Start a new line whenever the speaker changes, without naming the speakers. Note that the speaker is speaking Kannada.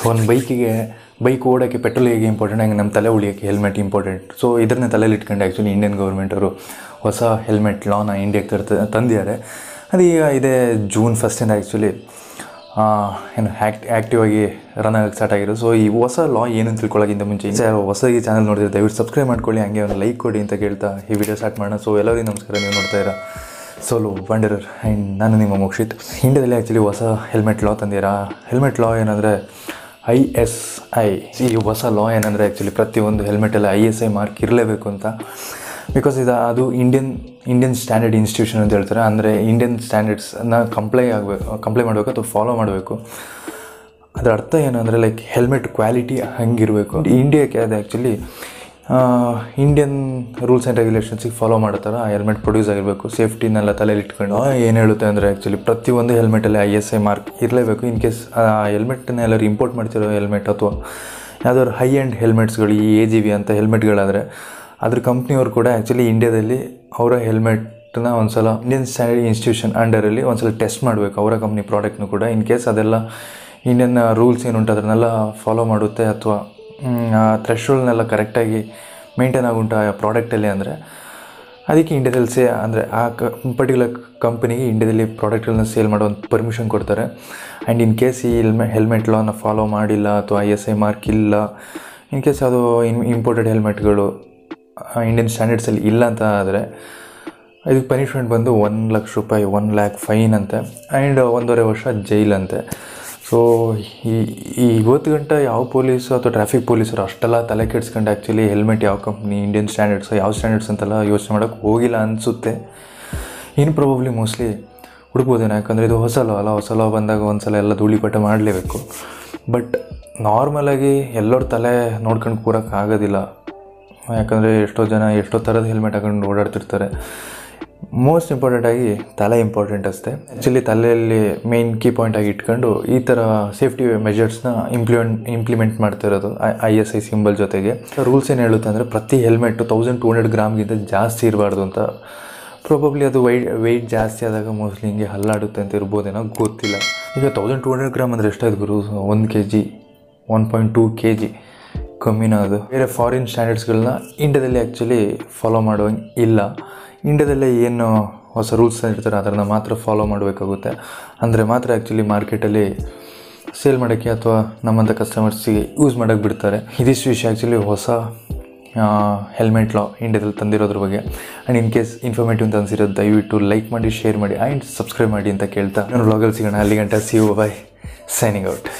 ಒಂದು ಬೈಕಿಗೆ ಬೈಕ್ ಓಡೋಕ್ಕೆ ಪೆಟ್ರೋಲ್ ಹೇಗೆ ಇಂಪಾರ್ಟೆಂಟ್ ಹಂಗೆ ನಮ್ಮ ತಲೆ ಉಳಿಯೋಕ್ಕೆ ಹೆಲ್ಮೆಟ್ ಇಂಪಾರ್ಟೆಂಟ್ ಸೊ ಇದನ್ನ ತಲೆಯಲ್ಲಿ ಇಟ್ಕೊಂಡು ಆ್ಯಕ್ಚುಲಿ ಇಂಡಿಯನ್ ಗೌರ್ಮೆಂಟ್ ಅವರು ಹೊಸ ಹೆಲ್ಮೆಟ್ ಲಾನ ಇಂಡಿಯಾಗೆ ತರ್ತ ತಂದಿದ್ದಾರೆ ಅದು ಈಗ ಇದೇ ಜೂನ್ ಫಸ್ಟಿಂದ ಆ್ಯಕ್ಚುಲಿ ಏನು ಆ್ಯಕ್ಟ್ ಆ್ಯಕ್ಟಿವ್ ಆಗಿ ರನ್ ಆಗಕ್ಕೆ ಸ್ಟಾರ್ಟ್ ಆಗಿರೋದು ಸೊ ಈ ಹೊಸ ಲಾ ಏನು ಅಂತ ತಿಳ್ಕೊಳ್ಳೋಕ್ಕಿಂತ ಮುಂಚೆ ಇನ್ನು ಯಾರು ಹೊಸ ಈ ಚಾನಲ್ ನೋಡಿದ್ರೆ ದಯವಿಟ್ಟು ಸಬ್ಸ್ಕ್ರೈಬ್ ಮಾಡ್ಕೊಳ್ಳಿ ಹಂಗೆ ಒಂದು ಲೈಕ್ ಕೊಡಿ ಅಂತ ಕೇಳ್ತಾ ಈ ವಿಡಿಯೋ ಸ್ಟಾರ್ಟ್ ಮಾಡೋಣ ಸೊ ಎಲ್ಲರಿಗೂ ನಮಸ್ಕಾರ ನೀವು ನೋಡ್ತಾ ಇರೋ ಸೋಲು ವಂಡರರ್ ಆ್ಯಂಡ್ ನಾನು ನಿಮ್ಮ ಮೋಕ್ಷಿತ್ ಇಂಡಿಯಾದಲ್ಲಿ ಆ್ಯಕ್ಚುಲಿ ಹೊಸ ಹೆಲ್ಮೆಟ್ ಲಾ ತಂದಿರಾ ಹೆಲ್ಮೆಟ್ ಲಾ ಏನಂದರೆ ಐ ಎಸ್ ಐ ಈ ಹೊಸ ಲಾ ಏನಂದರೆ ಆ್ಯಕ್ಚುಲಿ ಪ್ರತಿಯೊಂದು ಹೆಲ್ಮೆಟಲ್ಲಿ ಐ ಎಸ್ ಐ ಮಾರ್ಕ್ ಇರಲೇಬೇಕು ಅಂತ ಬಿಕಾಸ್ ಇದು ಅದು ಇಂಡಿಯನ್ ಇಂಡಿಯನ್ ಸ್ಟ್ಯಾಂಡರ್ಡ್ ಇನ್ಸ್ಟಿಟ್ಯೂಷನ್ ಅಂತ ಹೇಳ್ತಾರೆ ಅಂದರೆ ಇಂಡಿಯನ್ ಸ್ಟ್ಯಾಂಡರ್ಡ್ಸ್ನ ಕಂಪ್ಲೈ ಆಗಬೇಕು ಕಂಪ್ಲೈ ಮಾಡಬೇಕು ಅಥವಾ ಫಾಲೋ ಮಾಡಬೇಕು ಅದರ ಅರ್ಥ ಏನು ಅಂದರೆ ಲೈಕ್ ಹೆಲ್ಮೆಟ್ ಕ್ವಾಲಿಟಿ ಹಂಗಿರಬೇಕು ಇಂಡಿಯಾಕ್ಕೆ ಅದು ಆ್ಯಕ್ಚುಲಿ ಇಂಡಿಯನ್ ರೂಲ್ಸ್ ಆ್ಯಂಡ್ ರೆಗ್ಯುಲೇಷನ್ಸಿಗೆ ಫಾಲೋ ಮಾಡೋ ಥರ ಆ ಹೆಲ್ಮೆಟ್ ಪ್ರೊಡ್ಯೂಸ್ ಆಗಿರಬೇಕು ಸೇಫ್ಟಿನೆಲ್ಲ ತಲೆಯಲ್ಲಿ ಇಟ್ಕೊಂಡು ಏನು ಹೇಳುತ್ತೆ ಅಂದರೆ ಆ್ಯಕ್ಚುಲಿ ಪ್ರತಿಯೊಂದು ಹೆಲ್ಮೆಟಲ್ಲಿ ಐ ಎಸ್ ಐ ಮಾರ್ಕ್ ಇರಲೇಬೇಕು ಇನ್ ಕೇಸ್ ಆ ಹೆಲ್ಮೆಟನ್ನ ಎಲ್ಲರೂ ಇಂಪೋರ್ಟ್ ಮಾಡ್ತಿರೋ ಹೆಲ್ಮೆಟ್ ಅಥವಾ ಯಾವ್ದಾದ್ರು ಹೈ ಆ್ಯಂಡ್ ಹೆಲ್ಮೆಟ್ಸ್ಗಳು ಈ ಎ ಜಿ ವಿ ಅಂತ ಹೆಲ್ಮೆಟ್ಗಳಾದರೆ ಅದ್ರ ಕಂಪ್ನಿಯವ್ರು ಕೂಡ ಆ್ಯಕ್ಚುಲಿ ಇಂಡಿಯಾದಲ್ಲಿ ಅವರ ಹೆಲ್ಮೆಟ್ನ ಒಂದ್ಸಲ ಇಂಡಿಯನ್ ಸ್ಟ್ಯಾಂಡರ್ಡ್ ಇನ್ಸ್ಟಿಟ್ಯೂಷನ್ ಅಂಡರಲ್ಲಿ ಒಂದ್ಸಲ ಟೆಸ್ಟ್ ಮಾಡಬೇಕು ಅವರ ಕಂಪ್ನಿ ಪ್ರಾಡಕ್ಟ್ನು ಕೂಡ ಇನ್ ಕೇಸ್ ಅದೆಲ್ಲ ಇಂಡಿಯನ್ ರೂಲ್ಸ್ ಏನುಂಟು ಅದನ್ನೆಲ್ಲ ಫಾಲೋ ಮಾಡುತ್ತೆ ಅಥವಾ ಆ ಥ್ರೆಶೋಲ್ನೆಲ್ಲ ಕರೆಕ್ಟಾಗಿ ಮೇಂಟೈನ್ ಆಗುಂಟು ಆ ಪ್ರಾಡಕ್ಟಲ್ಲಿ ಅಂದರೆ ಅದಕ್ಕೆ ಇಂಡಿಯಾದಲ್ಲಿ ಸೇ ಅಂದರೆ ಆ ಕ ಪರ್ಟಿಕ್ಯುಲರ್ ಕಂಪನಿಗೆ ಇಂಡಿಯಾದಲ್ಲಿ ಪ್ರಾಡಕ್ಟ್ಗಳನ್ನ ಸೇಲ್ ಮಾಡೋ ಒಂದು ಪರ್ಮಿಷನ್ ಕೊಡ್ತಾರೆ ಆ್ಯಂಡ್ ಇನ್ ಕೇಸ್ ಈ ಹೆಲ್ಮೆ ಹೆಲ್ಮೆಟ್ ಲಾನ ಫಾಲೋ ಮಾಡಿಲ್ಲ ಅಥವಾ ಐ ಎಸ್ ಐ ಮಾರ್ಕ್ ಇಲ್ಲ ಇನ್ ಕೇಸ್ ಅದು ಇನ್ ಇಂಪೋರ್ಟೆಡ್ ಹೆಲ್ಮೆಟ್ಗಳು ಇಂಡಿಯನ್ ಸ್ಟ್ಯಾಂಡರ್ಡ್ಸಲ್ಲಿ ಇಲ್ಲ ಅಂತ ಆದರೆ ಇದಕ್ಕೆ ಪನಿಷ್ಮೆಂಟ್ ಬಂದು ಒನ್ ಲಕ್ಷ ರೂಪಾಯಿ ಒನ್ ಲ್ಯಾಕ್ ಫೈನ್ ಅಂತೆ ಆ್ಯಂಡ್ ಒಂದೂವರೆ ವರ್ಷ ಜೈಲಂತೆ ಸೊ ಈ ಈ ಇವತ್ತು ಗಂಟ ಯಾವ ಪೊಲೀಸು ಅಥವಾ ಟ್ರಾಫಿಕ್ ಪೊಲೀಸರು ಅಷ್ಟೆಲ್ಲ ತಲೆ ಕೆಡ್ಸ್ಕೊಂಡು ಆ್ಯಕ್ಚುಲಿ ಹೆಲ್ಮೆಟ್ ಯಾವ ಕಂಪ್ನಿ ಇಂಡಿಯನ್ ಸ್ಟ್ಯಾಂಡರ್ಡ್ಸ್ ಯಾವ ಸ್ಟ್ಯಾಂಡರ್ಡ್ಸ್ ಅಂತೆಲ್ಲ ಯೋಚನೆ ಮಾಡೋಕ್ಕೆ ಹೋಗಿಲ್ಲ ಅನಿಸುತ್ತೆ ಇನ್ನು ಪ್ರಾಬಬ್ಲಿ ಮೋಸ್ಟ್ಲಿ ಹುಡುಕ್ಬೋದೇನೋ ಯಾಕಂದರೆ ಇದು ಹೊಸ ಲಾ ಅಲ್ಲ ಹೊಸ ಲಾ ಬಂದಾಗ ಒಂದು ಸಲ ಎಲ್ಲ ಧೂಳಿಪಟ ಮಾಡಲೇಬೇಕು ಬಟ್ ನಾರ್ಮಲಾಗಿ ಎಲ್ಲರ ತಲೆ ನೋಡ್ಕೊಂಡು ಕೂರಕ್ಕೆ ಆಗೋದಿಲ್ಲ ಯಾಕಂದರೆ ಎಷ್ಟೋ ಜನ ಎಷ್ಟೋ ಥರದ ಹೆಲ್ಮೆಟ್ ಹಾಕೊಂಡು ಓಡಾಡ್ತಿರ್ತಾರೆ ಮೋಸ್ಟ್ ಇಂಪಾರ್ಟೆಂಟಾಗಿ ತಲೆ ಇಂಪಾರ್ಟೆಂಟ್ ಅಷ್ಟೇ ಆ್ಯಕ್ಚುಲಿ ತಲೆಯಲ್ಲಿ ಮೇಯ್ನ್ ಕೀ ಪಾಯಿಂಟ್ ಆಗಿ ಇಟ್ಕೊಂಡು ಈ ಥರ ಸೇಫ್ಟಿ ಮೆಜರ್ಸ್ನ ಇಂಪ್ಲಿಮೆಂಟ್ ಇಂಪ್ಲಿಮೆಂಟ್ ಮಾಡ್ತಾ ಇರೋದು ಐ ಎಸ್ ಐ ಸಿಂಬಲ್ ಜೊತೆಗೆ ರೂಲ್ಸ್ ಏನು ಹೇಳುತ್ತೆ ಅಂದರೆ ಪ್ರತಿ ಹೆಲ್ಮೆಟ್ಟು ತೌಸಂಡ್ ಟು ಹಂಡ್ರೆಡ್ ಗ್ರಾಮ್ಗಿಂತ ಜಾಸ್ತಿ ಇರಬಾರ್ದು ಅಂತ ಪ್ರಾಬಬ್ಲಿ ಅದು ವೈ ವೆಯ್ಟ್ ಜಾಸ್ತಿ ಆದಾಗ ಮೋಸ್ಟ್ಲಿ ಹಿಂಗೆ ಹಲ್ಲಾಡುತ್ತೆ ಅಂತ ಇರ್ಬೋದೇನೋ ಗೊತ್ತಿಲ್ಲ ಈಗ ತೌಸಂಡ್ ಟು ಹಂಡ್ರೆಡ್ ಗ್ರಾಮ್ ಅಂದರೆ ಎಷ್ಟಾಯ್ತು ಗುರು ಒಂದು K G one point two K G ಕಮ್ಮಿನ ಅದು ಬೇರೆ ಫಾರಿನ್ ಸ್ಟ್ಯಾಂಡರ್ಡ್ಸ್ಗಳನ್ನ ಇಂಡಿಯಾದಲ್ಲಿ ಆ್ಯಕ್ಚುಲಿ ಫಾಲೋ ಮಾಡುವಂಗೆ ಇಲ್ಲ ಇಂಡಿಯಾದಲ್ಲೇ ಏನು ಹೊಸ ರೂಲ್ಸ್ ಇರ್ತಾರೆ ಅದನ್ನು ಮಾತ್ರ ಫಾಲೋ ಮಾಡಬೇಕಾಗುತ್ತೆ ಅಂದರೆ ಮಾತ್ರ ಆ್ಯಕ್ಚುಲಿ ಮಾರ್ಕೆಟಲ್ಲಿ ಸೇಲ್ ಮಾಡೋಕ್ಕೆ ಅಥವಾ ನಮ್ಮಂಥ ಕಸ್ಟಮರ್ಸಿಗೆ ಯೂಸ್ ಮಾಡೋಕ್ಕೆ ಬಿಡ್ತಾರೆ ಇದಿಷ್ಟು ವಿಷಯ ಆ್ಯಕ್ಚುಲಿ ಹೊಸ ಹೆಲ್ಮೆಟ್ ಲಾ ಇಂಡಿಯಾದಲ್ಲಿ ತಂದಿರೋದ್ರ ಬಗ್ಗೆ ಆ್ಯಂಡ್ ಇನ್ ಕೇಸ್ ಇನ್ಫಾರ್ಮೇಟಿವ್ ಅಂತ ಅನಿಸಿರೋದು ದಯವಿಟ್ಟು ಲೈಕ್ ಮಾಡಿ ಶೇರ್ ಮಾಡಿ ಆ್ಯಂಡ್ ಸಬ್ಸ್ಕ್ರೈಬ್ ಮಾಡಿ ಅಂತ ಕೇಳ್ತಾ ನಾನು ವ್ಲಾಗಲ್ಲಿ ಸಿಗೋಣ ಅಲ್ಲಿ ಗಂಟೆ see you bye signing out